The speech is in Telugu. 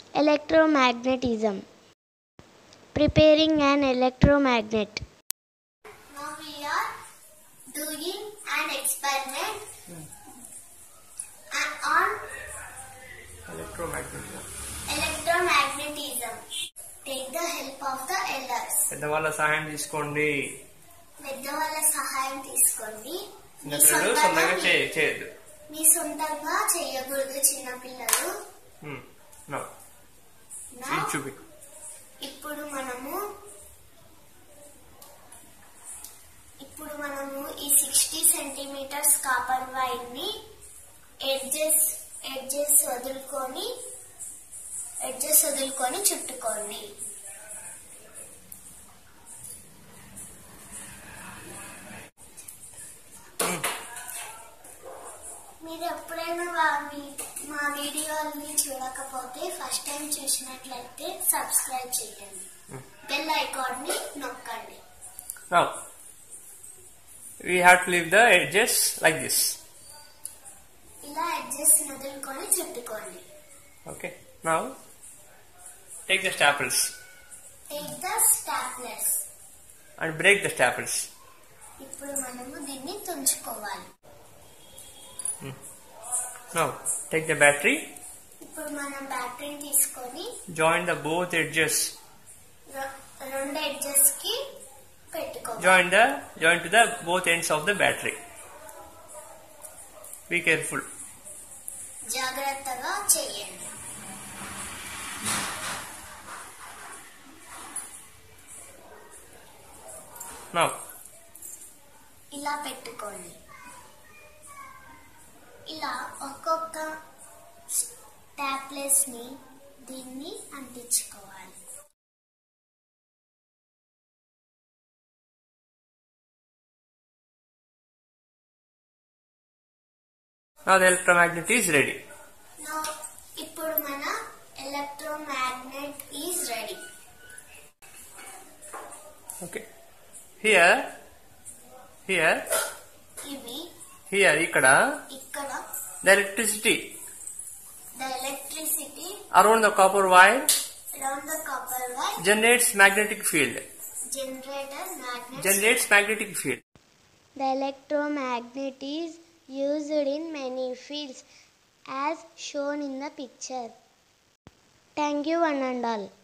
Electromagnetism. Preparing an electromagnet. Now we are doing an experiment uh, on electromagnetism electromagnetism. Take the help of the elders. పెద్దవాళ్ళ సహాయం తీసుకోండి పెద్దవాళ్ళ సహాయం తీసుకోండి మీ చిన్నపిల్లలు సొంతంగా సొంతంగా మీ- చే- చేయొద్దు మీ సొంతంగా చేయకూడదు చిన్నపిల్లలు Hmm. No. Now, ఇది చూపి ఇప్పుడు మనము ఇప్పుడు మనము ఈ సిక్స్టీ సెంటీమీటర్స్ కాపర్ వైర్ ని ఎడ్జెస్ ఎడ్జెస్ వదులుకొని ఎడ్జెస్ వదులుకొని చుట్టుకోండి మీరు ఎప్పుడైనా వా- మీ- మా వీడియోని చూడకపోతే ఫస్ట్ టైం చూసినట్లయితే సబ్స్క్రైబ్ చేయండి బెల్ ఐకాన్ ని నొక్కండి Now, we have to leave the edges like this. ఇలా అడ్జస్ట్ వదులుకొని చుట్టుకోండి Okay. Now, take the staples take the staples and break the staples. ఇప్పుడు మనము దీన్ని తుంచుకోవాలి Now, take the battery, ఇప్పుడు మనం బ్యాటరీని తీసుకొని join the both edges. రె- రెండు ఎడ్జెస్ కి పెట్టుకోవాలి Join the join to the both ends of the battery. Be careful. జాగ్రత్తగా చేయండి Now, ఇలా పెట్టుకోండి ఇలా ఒక్కొక్క స్టాప్లెస్ ని దీన్ని అంటించుకోవాలి now the electromagnet is ready. Now, ఇప్పుడు మన electromagnet is ready Okay. Here, here, ఇవి here, ఇక్కడ ఇక్కడ the electricity the electricity around the copper wire around the copper wire generates magnetic field. generator magnet Generates magnetic field. The electromagnet is used in many fields as shown in the picture. Thank you one and all.